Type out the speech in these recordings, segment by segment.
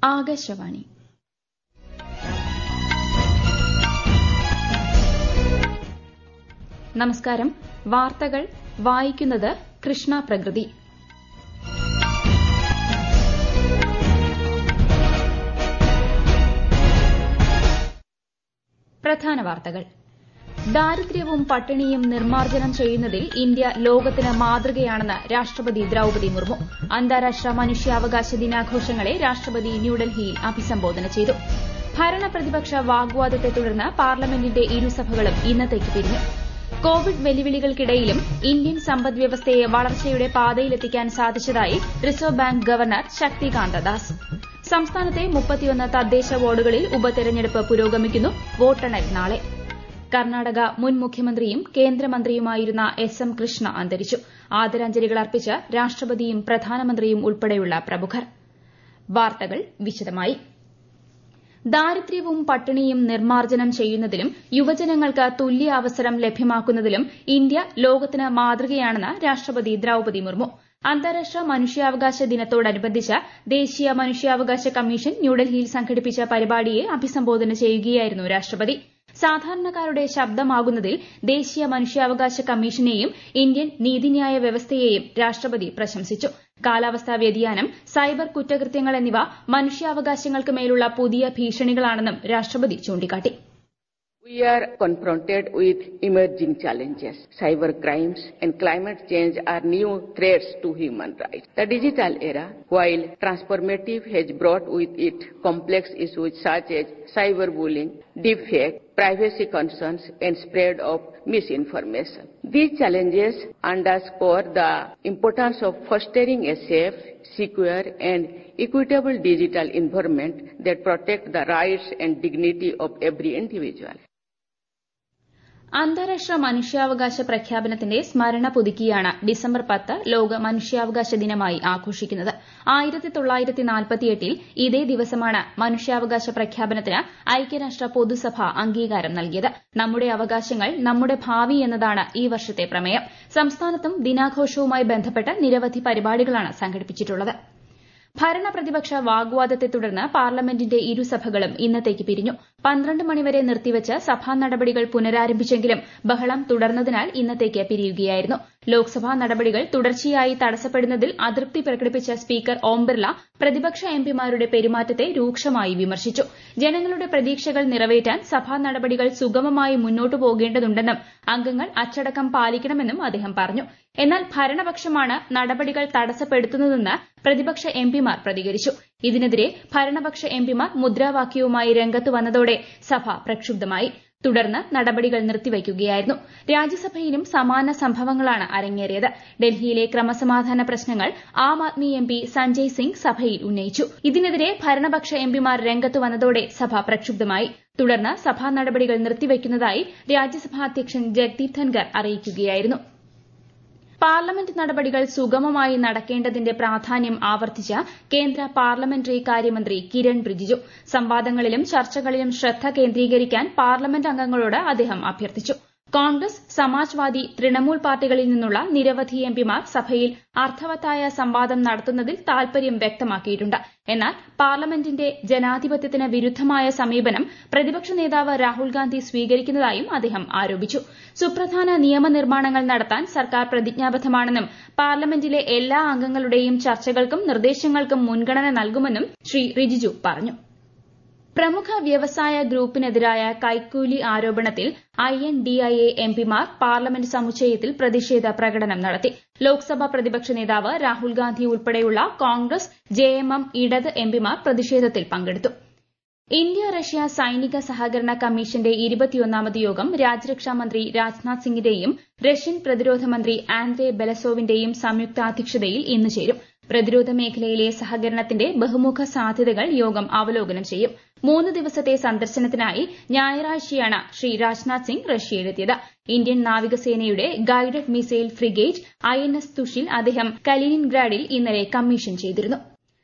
ആകാശവാണി നമസ്കാരം വാർത്തകൾ വായിക്കുന്നത് കൃഷ്ണ പ്രകൃതി പ്രധാന വാർത്തകൾ ദാരിദ്ര്യവും പട്ടിണിയും നിർമ്മാർജ്ജനം ചെയ്യുന്നതിൽ ഇന്ത്യ ലോകത്തിന് മാതൃകയാണെന്ന് രാഷ്ട്രപതി ദ്രൌപതി മുർമു അന്താരാഷ്ട്ര മനുഷ്യാവകാശ ദിനാഘോഷങ്ങളെ രാഷ്ട്രപതി ന്യൂഡൽഹിയിൽ അഭിസംബോധന ചെയ്തു ഭരണ പ്രതിപക്ഷ വാഗ്വാദത്തെ തുടർന്ന് പാർലമെന്റിന്റെ ഇരുസഭകളും ഇന്നത്തേക്ക് പിരിഞ്ഞു കോവിഡ് വെല്ലുവിളികൾക്കിടയിലും ഇന്ത്യൻ സമ്പദ് വ്യവസ്ഥയെ വളർച്ചയുടെ പാതയിലെത്തിക്കാൻ സാധിച്ചതായി reserve bank governor Shaktikanta Das സംസ്ഥാനത്തെ മുപ്പത്തിയൊന്ന് തദ്ദേശ വാർഡുകളിൽ ഉപതെരഞ്ഞെടുപ്പ് പുരോഗമിക്കുന്നു വോട്ടെണ്ണൽ നാളെ കർണാടക മുൻ മുഖ്യമന്ത്രിയും കേന്ദ്രമന്ത്രിയുമായിരുന്ന എസ് എം കൃഷ്ണ അന്തരിച്ചു ആദരാഞ്ജലികൾ അർപ്പിച്ച് രാഷ്ട്രപതിയും പ്രധാനമന്ത്രിയും ഉൾപ്പെടെയുള്ള പ്രമുഖർ വാർത്തകൾ വിശദമായി ദാരിദ്ര്യവും പട്ടിണിയും നിർമ്മാർജ്ജനം ചെയ്യുന്നതിലും യുവജനങ്ങൾക്ക് തുല്യ അവസരം ലഭ്യമാക്കുന്നതിലും ഇന്ത്യ ലോകത്തിന് മാതൃകയാണെന്ന് രാഷ്ട്രപതി ദ്രൌപതി മുർമു അന്താരാഷ്ട്ര മനുഷ്യാവകാശ ദിനത്തോടനുബന്ധിച്ച് ദേശീയ മനുഷ്യാവകാശ കമ്മീഷൻ ന്യൂഡൽഹിയിൽ സംഘടിപ്പിച്ച പരിപാടിയെ അഭിസംബോധന ചെയ്യുകയായിരുന്നു രാഷ്ട്രപതി സാധാരണക്കാരുടെ ശബ്ദമാകുന്നതിൽ ദേശീയ മനുഷ്യാവകാശ കമ്മീഷനെയും ഇന്ത്യൻ നീതിന്യായ വ്യവസ്ഥയെയും രാഷ്ട്രപതി പ്രശംസിച്ചു കാലാവസ്ഥാ വ്യതിയാനം സൈബർ കുറ്റകൃത്യങ്ങൾ എന്നിവ മനുഷ്യാവകാശങ്ങൾക്ക് മേലുള്ള പുതിയ ഭീഷണികളാണെന്നും രാഷ്ട്രപതി ചൂണ്ടിക്കാട്ടി We are confronted with emerging challenges. Cyber crimes and climate change are new threats to human rights. The digital era, while transformative, has brought with it complex issues such as cyberbullying, deepfake, privacy concerns, and spread of misinformation. These challenges underscore the importance of fostering a safe, secure, and equitable digital environment that protects the rights and dignity of every individual. അന്താരാഷ്ട്ര മനുഷ്യാവകാശ പ്രഖ്യാപനത്തിന്റെ സ്മരണ പുതുക്കിയാണ് December പത്ത് ലോക മനുഷ്യാവകാശ ദിനമായി ആഘോഷിക്കുന്നത് ആയിരത്തി തൊള്ളായിരത്തി നാൽപ്പത്തിയെട്ടിൽ ഇതേ ദിവസമാണ് മനുഷ്യാവകാശ പ്രഖ്യാപനത്തിന് ഐക്യരാഷ്ട്ര പൊതുസഭ അംഗീകാരം നൽകിയത് നമ്മുടെ അവകാശങ്ങൾ നമ്മുടെ ഭാവി എന്നതാണ് ഈ വർഷത്തെ പ്രമേയം സംസ്ഥാനത്തും ദിനാഘോഷവുമായി ബന്ധപ്പെട്ട് നിരവധി പരിപാടികളാണ് സംഘടിപ്പിച്ചിട്ടുള്ളത് ഭരണ പ്രതിപക്ഷ വാഗ്വാദത്തെ തുടർന്ന് പാർലമെന്റിന്റെ ഇരുസഭകളും ഇന്നത്തേക്ക് പിരിഞ്ഞു പന്ത്രണ്ട് മണിവരെ നിർത്തിവച്ച് സഭാ നടപടികൾ പുനരാരംഭിച്ചെങ്കിലും ബഹളം തുടർന്നതിനാൽ ഇന്നത്തേക്ക് പിരിയുകയായിരുന്നു ലോക്സഭാ നടപടികൾ തുടർച്ചയായി തടസ്സപ്പെടുന്നതിൽ അതൃപ്തി പ്രകടിപ്പിച്ച സ്പീക്കർ ഓം ബിർല പ്രതിപക്ഷ എംപിമാരുടെ പെരുമാറ്റത്തെ രൂക്ഷമായി വിമർശിച്ചു ജനങ്ങളുടെ പ്രതീക്ഷകൾ നിറവേറ്റാൻ സഭാ നടപടികൾ സുഗമമായി മുന്നോട്ടു പോകേണ്ടതുണ്ടെന്നും അംഗങ്ങൾ അച്ചടക്കം പാലിക്കണമെന്നും അദ്ദേഹം പറഞ്ഞു എന്നാൽ ഭരണപക്ഷമാണ് നടപടികൾ തടസ്സപ്പെടുത്തുന്നതെന്ന് പ്രതിപക്ഷ എംപിമാർ പ്രതികരിച്ചു ഇതിനെതിരെ ഭരണപക്ഷ എംപിമാർ മുദ്രാവാക്യവുമായി രംഗത്ത് വന്നതോടെ സഭ പ്രക്ഷുബ്ധമായി തുടർന്ന് നടപടികൾ നിർത്തിവയ്ക്കുകയായിരുന്നു രാജ്യസഭയിലും സമാന സംഭവങ്ങളാണ് അരങ്ങേറിയത് ഡൽഹിയിലെ ക്രമസമാധാന പ്രശ്നങ്ങൾ ആം ആദ്മി എംപി സഞ്ജയ് സിംഗ് സഭയിൽ ഉന്നയിച്ചു ഇതിനെതിരെ ഭരണപക്ഷ എംപിമാർ രംഗത്ത് വന്നതോടെ സഭ പ്രക്ഷുബ്ധമായി തുടർന്ന് സഭാ നടപടികൾ നിർത്തിവയ്ക്കുന്നതായി രാജ്യസഭാ അധ്യക്ഷൻ ജഗ്ദീപ് ധൻഖർ അറിയിക്കുകയായിരുന്നു പാർലമെന്റ് നടപടികൾ സുഗമമായി നടക്കേണ്ടതിന്റെ പ്രാധാന്യം ആവർത്തിച്ച കേന്ദ്ര പാർലമെന്ററി കാര്യമന്ത്രി കിരൺ റിജിജു സംവാദങ്ങളിലും ചർച്ചകളിലും ശ്രദ്ധ കേന്ദ്രീകരിക്കാൻ പാർലമെന്റ് അംഗങ്ങളോട് അദ്ദേഹം അഭ്യർത്ഥിച്ചു കോൺഗ്രസ് സമാജ്വാദി തൃണമൂൽ പാർട്ടികളിൽ നിന്നുള്ള നിരവധി എംപിമാർ സഭയിൽ അർത്ഥവത്തായ സംവാദം നടത്തുന്നതിൽ താൽപര്യം വ്യക്തമാക്കിയിട്ടുണ്ട് എന്നാൽ പാർലമെന്റിന്റെ ജനാധിപത്യത്തിന് വിരുദ്ധമായ സമീപനം പ്രതിപക്ഷ നേതാവ് രാഹുൽ ഗാന്ധി സ്വീകരിക്കുന്നതായും അദ്ദേഹം ആരോപിച്ചു സുപ്രധാന നിയമനിർമ്മാണങ്ങൾ നടത്താൻ സർക്കാർ പ്രതിജ്ഞാബദ്ധമാണെന്നും പാർലമെന്റിലെ എല്ലാ അംഗങ്ങളുടെയും ചർച്ചകൾക്കും നിർദ്ദേശങ്ങൾക്കും മുൻഗണന നൽകുമെന്നും ശ്രീ റിജിജു പറഞ്ഞു പ്രമുഖ വ്യവസായ ഗ്രൂപ്പിനെതിരായ കൈക്കൂലി ആരോപണത്തിൽ I N D I A എംപിമാർ പാർലമെന്റ് സമുച്ചയത്തിൽ പ്രതിഷേധ പ്രകടനം നടത്തി ലോക്സഭാ പ്രതിപക്ഷ നേതാവ് രാഹുൽ ഗാന്ധി ഉൾപ്പെടെയുള്ള കോൺഗ്രസ് ജെഎംഎം ഇടത് എംപിമാർ പ്രതിഷേധത്തിൽ പങ്കെടുത്തു ഇന്ത്യ റഷ്യ സൈനിക സഹകരണ കമ്മീഷന്റെ ഇരുപത്തിയൊന്നാമത് യോഗം രാജ്യരക്ഷാ മന്ത്രി രാജ്നാഥ് സിംഗിന്റെയും റഷ്യൻ പ്രതിരോധ മന്ത്രി ആൻഡ്രേ ബെലസോവിന്റെയും സംയുക്താധ്യക്ഷതയിൽ ഇന്ന് ചേരും പ്രതിരോധ മേഖലയിലെ സഹകരണത്തിന്റെ ബഹുമുഖ സാധ്യതകൾ യോഗം അവലോകനം ചെയ്യും മൂന്ന് ദിവസത്തെ സന്ദർശനത്തിനായി ഞായറാഴ്ചയാണ് ശ്രീ രാജ്നാഥ് സിംഗ് റഷ്യയിലെത്തിയത് ഇന്ത്യൻ നാവികസേനയുടെ guided missile frigate I N S Tushil അദ്ദേഹം കലീനിൻഗ്രാഡിൽ ഇന്നലെ കമ്മീഷൻ ചെയ്തിരുന്നു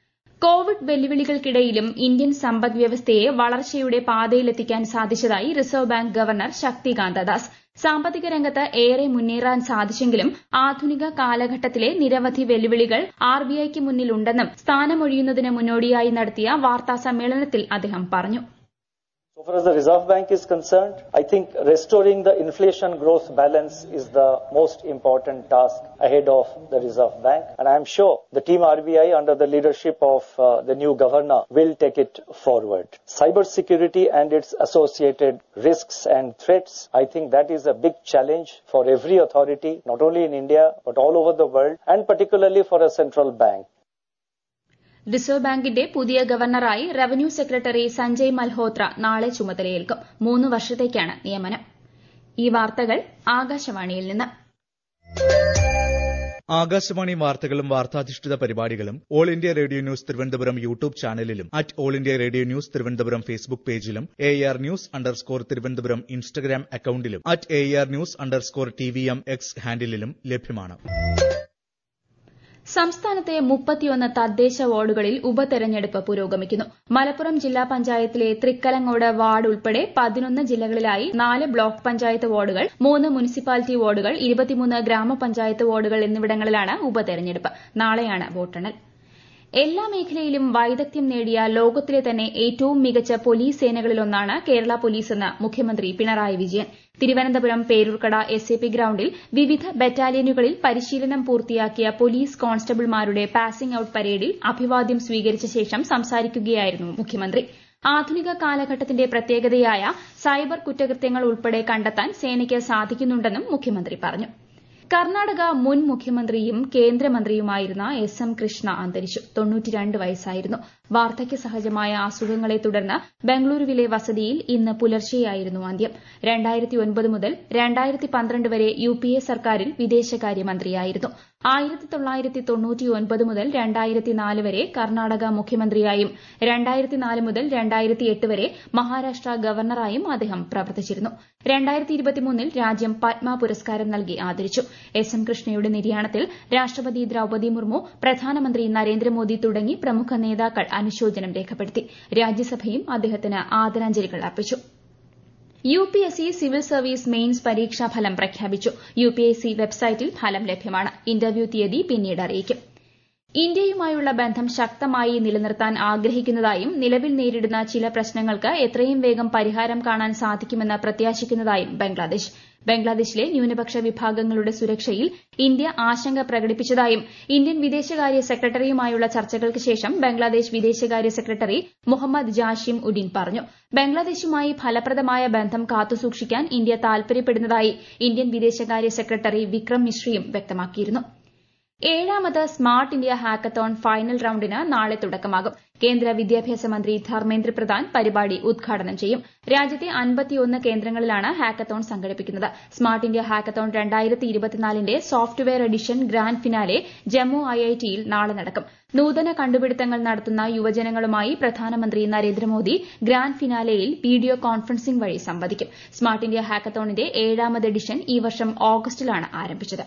കോവിഡ് വെല്ലുവിളികൾക്കിടയിലും ഇന്ത്യൻ സമ്പദ് വ്യവസ്ഥയെ വളർച്ചയുടെ പാതയിലെത്തിക്കാൻ സാധിച്ചതായി reserve bank governor Shaktikanta Das സാമ്പത്തിക രംഗത്ത് ഏറെ മുന്നേറാൻ സാധിച്ചെങ്കിലും ആധുനിക കാലഘട്ടത്തിലെ നിരവധി വെല്ലുവിളികൾ ആർബിഐക്ക് മുന്നിലുണ്ടെന്നും സ്ഥാനമൊഴിയുന്നതിന് മുന്നോടിയായി നടത്തിയ വാർത്താ സമ്മേളനത്തിൽ അദ്ദേഹം പറഞ്ഞു So far as the Reserve Bank is concerned, I think restoring the inflation growth balance is the most important task ahead of the Reserve Bank. And I am sure the team RBI under the leadership of uh, the new governor will take it forward. Cybersecurity and its associated risks and threats, I think that is a big challenge for every authority, not only in India, but all over the world, and particularly for a central bank. Reserve ബാങ്കിന്റെ പുതിയ ഗവർണറായി revenue secretary Sanjay Malhotra നാളെ ചുമതലയേൽക്കും മൂന്ന് വർഷത്തേക്കാണ് നിയമനം ഈ വാർത്തകൾ ആകാശവാണിയിൽ നിന്ന് ആകാശവാണി വാർത്തകളും വാർത്താധിഷ്ഠിത പരിപാടികളും all India radio news Thiruvananthapuram YouTube ചാനലിലും at all India radio news Thiruvananthapuram Facebook പേജിലും A R news underscore Thiruvananthapuram Instagram അക്കൌണ്ടിലും at A R news underscore T V M X ഹാൻഡിലും ലഭ്യമാണ് സംസ്ഥാനത്തെ മുപ്പത്തിയൊന്ന് തദ്ദേശ വാർഡുകളിൽ ഉപതെരഞ്ഞെടുപ്പ് പുരോഗമിക്കുന്നു മലപ്പുറം ജില്ലാ പഞ്ചായത്തിലെ തൃക്കലങ്ങോട് വാർഡ് ഉൾപ്പെടെ പതിനൊന്ന് ജില്ലകളിലായി നാല് ബ്ലോക്ക് പഞ്ചായത്ത് വാർഡുകൾ മൂന്ന് മുനിസിപ്പാലിറ്റി വാർഡുകൾ ഇരുപത്തിമൂന്ന് ഗ്രാമപഞ്ചായത്ത് വാർഡുകൾ എന്നിവിടങ്ങളിലാണ് ഉപതെരഞ്ഞെടുപ്പ് നാളെയാണ് വോട്ടെണ്ണൽ എല്ലാ മേഖലയിലും വൈദഗ്ധ്യം നേടിയ ലോകത്തിലെ തന്നെ ഏറ്റവും മികച്ച പോലീസ് സേനകളിലൊന്നാണ് കേരള പോലീസെന്ന് മുഖ്യമന്ത്രി Pinarayi Vijayan Thiruvananthapuram Peroorkada S A P ഗ്രൌണ്ടിൽ വിവിധ ബറ്റാലിയനുകളിൽ പരിശീലനം പൂർത്തിയാക്കിയ പോലീസ് കോൺസ്റ്റബിൾമാരുടെ പാസിംഗ് ഔട്ട് പരേഡിൽ അഭിവാദ്യം സ്വീകരിച്ച ശേഷം സംസാരിക്കുകയായിരുന്നു മുഖ്യമന്ത്രി ആധുനിക കാലഘട്ടത്തിന്റെ പ്രത്യേകതയായ സൈബർ കുറ്റകൃത്യങ്ങൾ ഉൾപ്പെടെ കണ്ടെത്താൻ സേനയ്ക്ക് സാധിക്കുന്നുണ്ടെന്നും മുഖ്യമന്ത്രി പറഞ്ഞു കർണാടക മുൻ മുഖ്യമന്ത്രിയും കേന്ദ്രമന്ത്രിയുമായിരുന്ന എസ് എം കൃഷ്ണ അന്തരിച്ചു തൊണ്ണൂറ്റിരണ്ട് വയസ്സായിരുന്നു വാർദ്ധക്യ സഹജമായ അസുഖങ്ങളെ തുടർന്ന് ബംഗളൂരുവിലെ വസതിയിൽ ഇന്ന് പുലർച്ചെയായിരുന്നു അന്ത്യം രണ്ടായിരത്തി ഒൻപത് മുതൽ രണ്ടായിരത്തി പന്ത്രണ്ട് വരെ യു പി എ സർക്കാരിൽ വിദേശകാര്യമന്ത്രിയായിരുന്നു ആയിരത്തി തൊള്ളായിരത്തി തൊണ്ണൂറ്റി ഒൻപത് മുതൽ രണ്ടായിരത്തി നാല് വരെ കർണാടക മുഖ്യമന്ത്രിയായും രണ്ടായിരത്തി നാല് മുതൽ രണ്ടായിരത്തി എട്ട് വരെ മഹാരാഷ്ട്ര ഗവർണറായും അദ്ദേഹം പ്രവർത്തിച്ചിരുന്നു രണ്ടായിരത്തി ഇരുപത്തിമൂന്നിൽ രാജ്യം പത്മ പുരസ്കാരം നൽകി ആദരിച്ചു എസ് എം കൃഷ്ണയുടെ നിര്യാണത്തിൽ രാഷ്ട്രപതി ദ്രൌപദി മുർമു പ്രധാനമന്ത്രി നരേന്ദ്രമോദി തുടങ്ങി പ്രമുഖ നേതാക്കൾ അനുശോചനം രേഖപ്പെടുത്തി രാജ്യസഭയും അദ്ദേഹത്തിന് ആദരാഞ്ജലികൾ അർപ്പിച്ചു U P S C civil service mains പരീക്ഷാ ഫലം പ്രഖ്യാപിച്ചു യു പി എസ് സി വെബ്സൈറ്റിൽ ഫലം ലഭ്യമാണ് ഇന്റർവ്യൂ തീയതി പിന്നീട് അറിയിക്കും ഇന്ത്യയുമായുള്ള ബന്ധം ശക്തമായി നിലനിർത്താൻ ആഗ്രഹിക്കുന്നതായും നിലവിൽ നേരിടുന്ന ചില പ്രശ്നങ്ങൾക്ക് എത്രയും വേഗം പരിഹാരം കാണാൻ സാധിക്കുമെന്ന് പ്രത്യാശിക്കുന്നതായും ബംഗ്ലാദേശ് ബംഗ്ലാദേശിലെ ന്യൂനപക്ഷ വിഭാഗങ്ങളുടെ സുരക്ഷയിൽ ഇന്ത്യ ആശങ്ക പ്രകടിപ്പിച്ചതായും ഇന്ത്യൻ വിദേശകാര്യ സെക്രട്ടറിയുമായുള്ള ചർച്ചകൾക്ക് ശേഷം ബംഗ്ലാദേശ് വിദേശകാര്യ സെക്രട്ടറി മുഹമ്മദ് ജാഷിം ഉഡിൻ പറഞ്ഞു ബംഗ്ലാദേശുമായി ഫലപ്രദമായ ബന്ധം കാത്തുസൂക്ഷിക്കാൻ ഇന്ത്യ താൽപര്യപ്പെടുന്നതായി ഇന്ത്യൻ വിദേശകാര്യ സെക്രട്ടറി വിക്രം മിശ്രിയും വ്യക്തമാക്കിയിരുന്നു ഏഴാമത് സ്മാർട്ട് ഇന്ത്യ ഹാക്കത്തോൺ ഫൈനൽ റൌണ്ടിന് നാളെ തുടക്കമാകും കേന്ദ്ര വിദ്യാഭ്യാസ മന്ത്രി ധർമ്മേന്ദ്ര പ്രധാൻ പരിപാടി ഉദ്ഘാടനം ചെയ്യും രാജ്യത്തെ അൻപത്തിയൊന്ന് കേന്ദ്രങ്ങളിലാണ് ഹാക്കത്തോൺ സംഘടിപ്പിക്കുന്നത് സ്മാർട്ട് ഇന്ത്യ ഹാക്കത്തോൺ രണ്ടായിരത്തി ഇരുപത്തിനാലിന്റെ software edition grand finale Jammu ഐഐടിയിൽ നാളെ നടക്കും നൂതന കണ്ടുപിടുത്തങ്ങൾ നടത്തുന്ന യുവജനങ്ങളുമായി പ്രധാനമന്ത്രി നരേന്ദ്രമോദി ഗ്രാൻഡ് ഫിനാലെയിൽ വീഡിയോ കോൺഫറൻസിംഗ് വഴി സംവദിക്കും സ്മാർട്ട് ഇന്ത്യ ഹാക്കത്തോണിന്റെ ഏഴാമത് എഡിഷൻ ഈ വർഷം ഓഗസ്റ്റിലാണ് ആരംഭിച്ചത്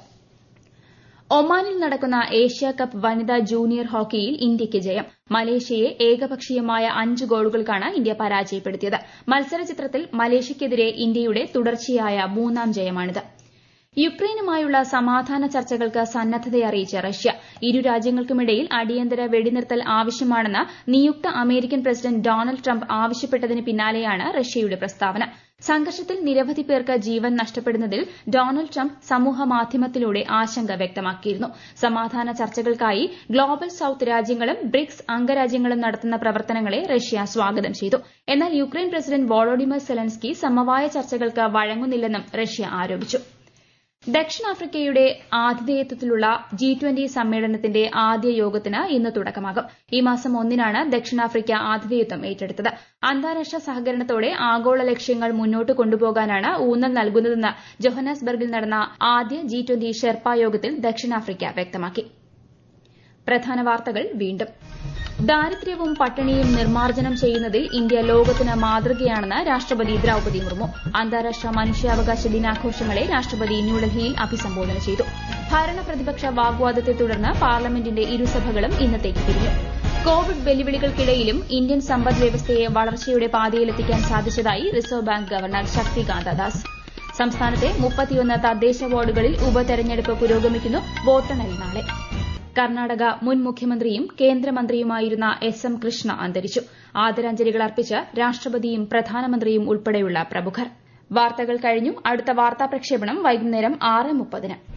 ഒമാനിൽ നടക്കുന്ന ഏഷ്യ കപ്പ് വനിതാ ജൂനിയർ ഹോക്കിയിൽ ഇന്ത്യയ്ക്ക് ജയം മലേഷ്യയെ ഏകപക്ഷീയമായ അഞ്ച് ഗോളുകൾക്കാണ് ഇന്ത്യ പരാജയപ്പെടുത്തിയത് മത്സരചിത്രത്തിൽ മലേഷ്യയ്ക്കെതിരെ ഇന്ത്യയുടെ തുടർച്ചയായ മൂന്നാം ജയമാണിത് യുക്രൈനുമായുള്ള സമാധാന ചർച്ചകൾക്ക് സന്നദ്ധതയറിയിച്ച് റഷ്യ ഇരു രാജ്യങ്ങൾക്കുമിടയിൽ അടിയന്തര വെടിനിർത്തൽ ആവശ്യമാണെന്ന് നിയുക്ത അമേരിക്കൻ പ്രസിഡന്റ് ഡൊണാൾഡ് ട്രംപ് ആവശ്യപ്പെട്ടതിന് പിന്നാലെയാണ് റഷ്യയുടെ പ്രസ്താവന സംഘർഷത്തിൽ നിരവധി പേർക്ക് ജീവൻ നഷ്ടപ്പെടുന്നതിൽ ഡൊണാൾഡ് ട്രംപ് സമൂഹ മാധ്യമത്തിലൂടെ ആശങ്ക വ്യക്തമാക്കിയിരുന്നു സമാധാന ചർച്ചകൾക്കായി ഗ്ലോബൽ സൌത്ത് രാജ്യങ്ങളും ബ്രിക്സ് അംഗരാജ്യങ്ങളും നടത്തുന്ന പ്രവർത്തനങ്ങളെ റഷ്യ സ്വാഗതം ചെയ്തു എന്നാൽ യുക്രൈൻ പ്രസിഡന്റ് വോളോഡിമർ സെലൻസ്കി സമവായ ചർച്ചകൾക്ക് വഴങ്ങുന്നില്ലെന്നും റഷ്യ ആരോപിച്ചു ദക്ഷിണാഫ്രിക്കയുടെ ആതിഥേയത്വത്തിലുള്ള ജി ട്വന്റി സമ്മേളനത്തിന്റെ ആദ്യ യോഗത്തിന് ഇന്ന് തുടക്കമാകും ഈ മാസം ഒന്നിനാണ് ദക്ഷിണാഫ്രിക്ക ആതിഥേയത്വം ഏറ്റെടുത്തത് അന്താരാഷ്ട്ര സഹകരണത്തോടെ ആഗോള ലക്ഷ്യങ്ങൾ മുന്നോട്ട് കൊണ്ടുപോകാനാണ് ഊന്നൽ നൽകുന്നതെന്ന് ജൊഹന്നാസ്ബർഗിൽ നടന്ന ആദ്യ ജി ട്വന്റി ഷെർപ്പ യോഗത്തിൽ ദക്ഷിണാഫ്രിക്ക വ്യക്തമാക്കി പ്രധാന വാർത്തകൾ വീണ്ടും ദാരിദ്ര്യവും പട്ടിണിയും നിർമ്മാർജ്ജനം ചെയ്യുന്നതിൽ ഇന്ത്യ ലോകത്തിന് മാതൃകയാണെന്ന് രാഷ്ട്രപതി ദ്രൌപദി മുർമു അന്താരാഷ്ട്ര മനുഷ്യാവകാശ ദിനാഘോഷങ്ങളെ രാഷ്ട്രപതി ന്യൂഡൽഹിയിൽ അഭിസംബോധന ചെയ്തു ഭരണ പ്രതിപക്ഷ വാഗ്വാദത്തെ തുടർന്ന് പാർലമെന്റിന്റെ ഇരുസഭകളും ഇന്നത്തേക്ക് പിരിഞ്ഞു കോവിഡ് വെല്ലുവിളികൾക്കിടയിലും ഇന്ത്യൻ സമ്പദ് വ്യവസ്ഥയെ വളർച്ചയുടെ പാതയിലെത്തിക്കാൻ സാധിച്ചതായി reserve bank governor Shaktikanta Das സംസ്ഥാനത്തെ മുപ്പത്തിയൊന്ന് തദ്ദേശ വാർഡുകളിൽ ഉപതെരഞ്ഞെടുപ്പ് പുരോഗമിക്കുന്നു വോട്ടെണ്ണൽ നാളെ കർണാടക മുൻ മുഖ്യമന്ത്രിയും കേന്ദ്രമന്ത്രിയുമായിരുന്ന എസ് എം കൃഷ്ണ അന്തരിച്ചു ആദരാഞ്ജലികൾ അർപ്പിച്ച് രാഷ്ട്രപതിയും പ്രധാനമന്ത്രിയും ഉൾപ്പെടെയുള്ള പ്രമുഖർ വാർത്തകൾ കഴിഞ്ഞു അടുത്ത വാർത്താ പ്രക്ഷേപണം വൈകുന്നേരം ആറ് മുപ്പതിന്